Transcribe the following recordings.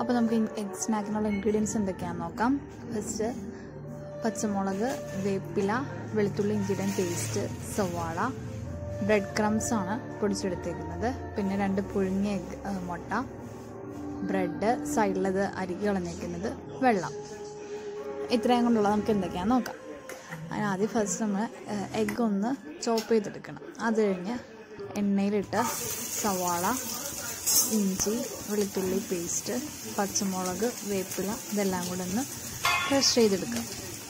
അപ്പോൾ നമുക്ക് egg സ്നാക്കിനുള്ള ingredients എന്തൊക്കെയാണെന്ന് നോക്കാം ഫസ്റ്റ് പച്ചമുളക് വേപ്പില വെളുത്തുള്ളി ഇഞ്ചിയുടെ പേസ്റ്റ് സവാള ബ്രെഡ് ക്രംസ് ആണ് പൊടിച്ചെടുത്തേക്കുന്നത് പിന്നെ രണ്ട് പുഴുങ്ങിയ എഗ് മുട്ട ബ്രെഡ് സൈഡിലത് അരികി കളഞ്ഞേക്കുന്നത് വെള്ളം ഇത്രയും കൊണ്ടുള്ള നമുക്ക് എന്തൊക്കെയാണെന്ന് നോക്കാം അതിന് ആദ്യം ഫസ്റ്റ് നമ്മൾ എഗ്ഗ് ഒന്ന് ചോപ്പ് ചെയ്തെടുക്കണം അത് കഴിഞ്ഞ് എണ്ണയിലിട്ട് സവാള ഇഞ്ചി വെളുത്തുള്ളി പേസ്റ്റ് പച്ചമുളക് വേപ്പില ഇതെല്ലാം കൂടെ ഒന്ന് ക്രഷ് ചെയ്തെടുക്കുക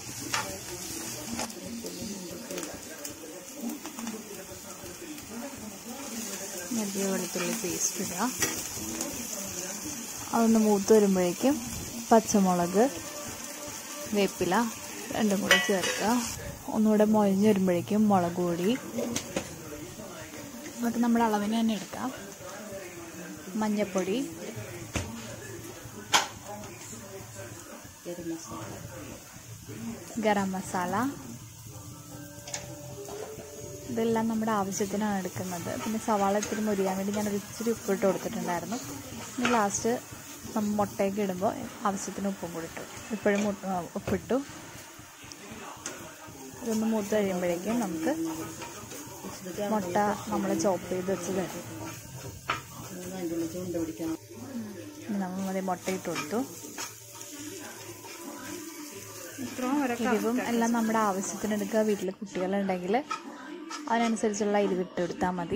മറ്റേ വെളുത്തുള്ളി പേസ്റ്റ് ഇടുക അതൊന്ന് മൂത്ത് വരുമ്പോഴേക്കും പച്ചമുളക് വേപ്പില രണ്ടും കൂടെ ചേർക്കുക ഒന്നുകൂടെ മൊഴിഞ്ഞ് വരുമ്പോഴേക്കും മുളക് പൊടി അതൊക്കെ നമ്മുടെ അളവിന് തന്നെ എടുക്കാം മഞ്ഞൾപ്പൊടി ഗരം മസാല ഇതെല്ലാം നമ്മുടെ ആവശ്യത്തിനാണ് എടുക്കുന്നത് പിന്നെ സവാള ഇത്തിരി മുരിയാൻ വേണ്ടി ഞാൻ ഒരു ഇച്ചിരി ഉപ്പിട്ട് കൊടുത്തിട്ടുണ്ടായിരുന്നു ഇനി ലാസ്റ്റ് നമ്മൾ മുട്ടയൊക്കെ ഇടുമ്പോൾ ആവശ്യത്തിന് ഉപ്പും കൂടി ഇട്ടു ഇപ്പോഴും ഉപ്പിട്ടു ഇതൊന്ന് മൂത്ത് കഴിയുമ്പോഴേക്കും നമുക്ക് മുട്ട നമ്മൾ ചോപ്പ് ചെയ്ത് വെച്ചത് ഇനി നമ്മൾ മതി മുട്ട ഇട്ട് കൊടുത്തു എരിവും എല്ലാം നമ്മുടെ ആവശ്യത്തിന് എടുക്കുക വീട്ടിൽ കുട്ടികളുണ്ടെങ്കിൽ അതിനനുസരിച്ചുള്ള എരിവിട്ട് എടുത്താൽ മതി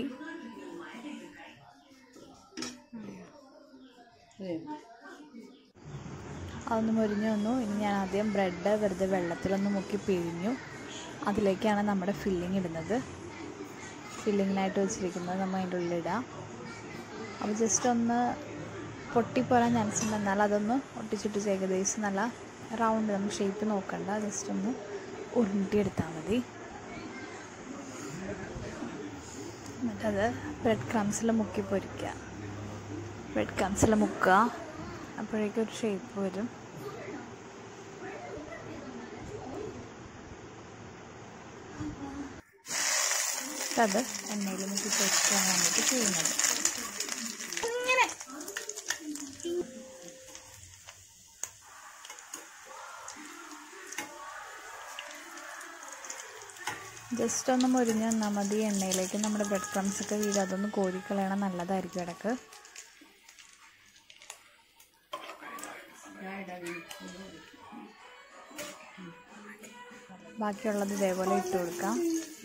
അതൊന്ന് മുരിഞ്ഞു വന്നു ഇനി ഞാൻ ആദ്യം ബ്രെഡ് വെറുതെ വെള്ളത്തിലൊന്ന് മുക്കി പിഴിഞ്ഞു അതിലേക്കാണ് നമ്മുടെ ഫില്ലിങ് ഇടുന്നത് ഫില്ലിങ്ങിനായിട്ട് വെച്ചിരിക്കുന്നത് നമ്മൾ അതിൻ്റെ ഉള്ളിലിടാം അപ്പോൾ ജസ്റ്റ് ഒന്ന് പൊട്ടിപ്പോരാൻ ചാൻസ് ഉണ്ട് എന്നാൽ അതൊന്ന് ഒട്ടിച്ചൊട്ടിച്ച് ഏകദേശം നല്ല റൗണ്ട് നമുക്ക് ഷേപ്പ് നോക്കണ്ട ജസ്റ്റ് ഒന്ന് ഉരുണ്ടിയെടുത്താൽ മതി എന്നിട്ടത് ബ്രെഡ് ക്രംസിൽ മുക്കി പൊരിക്കുക ബ്രെഡ് ക്രംസിൽ മുക്കുക അപ്പോഴേക്കും ഒരു ഷേപ്പ് വരും അത് എണ്ണയിൽ മുക്കി പൊരിക്കാൻ വേണ്ടിയിട്ട് ചെയ്യുന്നത് ജസ്റ്റ് ഒന്ന് മുരിഞ്ഞ് വന്നാൽ മതി എണ്ണയിലേക്ക് നമ്മുടെ ബ്രെഡ് ക്രംസ് ഒക്കെ വീട് അതൊന്ന് കോരിക്കളയണം നല്ലതായിരിക്കും ഇടക്ക് ബാക്കിയുള്ളത് ഇതേപോലെ ഇട്ട് കൊടുക്കാം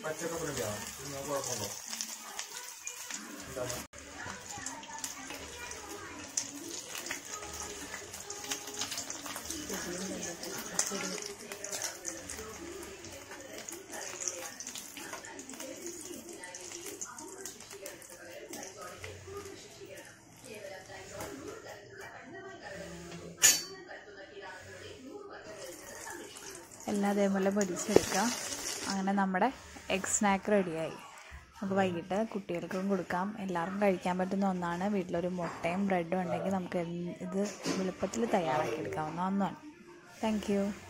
എല്ലാം അതേപോലെ പൊരിച്ചെടുക്കാം അങ്ങനെ നമ്മുടെ എഗ് സ്നാക്ക് റെഡിയായി നമുക്ക് വൈകിട്ട് കുട്ടികൾക്കും കൊടുക്കാം എല്ലാവർക്കും കഴിക്കാൻ പറ്റുന്ന ഒന്നാണ് വീട്ടിലൊരു മുട്ടയും ബ്രെഡും ഉണ്ടെങ്കിൽ നമുക്ക് ഇത് എളുപ്പത്തിൽ തയ്യാറാക്കിയെടുക്കാവുന്ന ഒന്നാണ് താങ്ക് യു